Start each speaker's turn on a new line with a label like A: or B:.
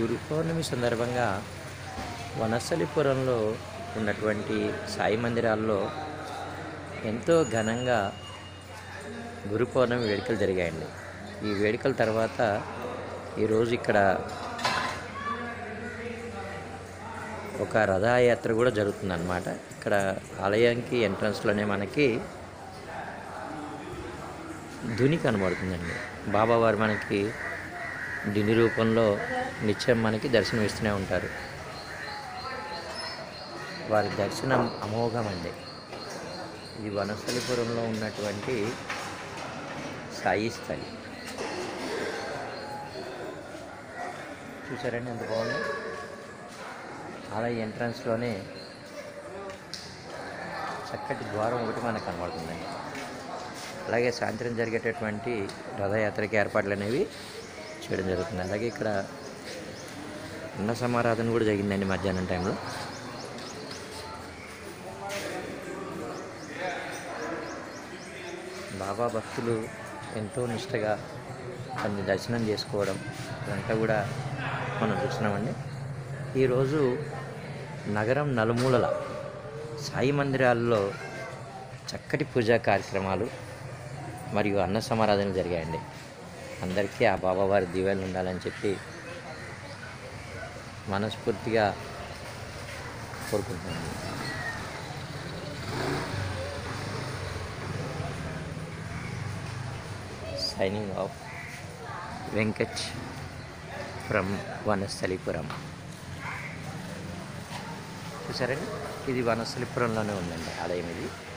A: గురు పౌర్ణమి సందర్భంగా వనస్థలిపురంలో ఉన్నటువంటి సాయి మందిరాల్లో ఎంతో ఘనంగా గురు పౌర్ణమి వేడుకలు జరిగాయండి ఈ వేడుకల తర్వాత ఈరోజు ఇక్కడ ఒక రథయాత్ర కూడా జరుగుతుందన్నమాట ఇక్కడ ఆలయానికి ఎంట్రన్స్లోనే మనకి ధుని కనబడుతుందండి బాబావారు మనకి దిని రూపంలో నిత్యం మనకి దర్శనం ఇస్తూనే ఉంటారు వారి దర్శనం అమోఘమండి ఇది వనస్థలిపురంలో ఉన్నటువంటి సాయి స్థలి చూసారండి ఎంత బాగుంది ఆలయ ఎంట్రన్స్లోనే చక్కటి ద్వారం ఒకటి మనకు కనబడుతుందండి అలాగే సాయంత్రం జరిగేటటువంటి రథయాత్రకి ఏర్పాట్లు అనేవి చేయడం జరుగుతుంది అలాగే ఇక్కడ అన్న సమారాధన కూడా జరిగిందండి మధ్యాహ్నం టైంలో బాబా భక్తులు ఎంతో నిష్టగా కొన్ని దర్శనం చేసుకోవడం ఇదంతా కూడా మనం చూస్తున్నామండి ఈరోజు నగరం నలుమూలల సాయి మందిరాల్లో చక్కటి పూజా కార్యక్రమాలు మరియు అన్న సమారాధనలు జరిగాయండి అందరికీ ఆ బాబావారి దీవెనలు ఉండాలని చెప్పి మనస్ఫూర్తిగా కోరుకుంటున్నాను signing off Venkat from Vanasthalipuram చూసారండి ఇది వనస్థలిపురంలోనే ఉందండి ఆలయం ఇది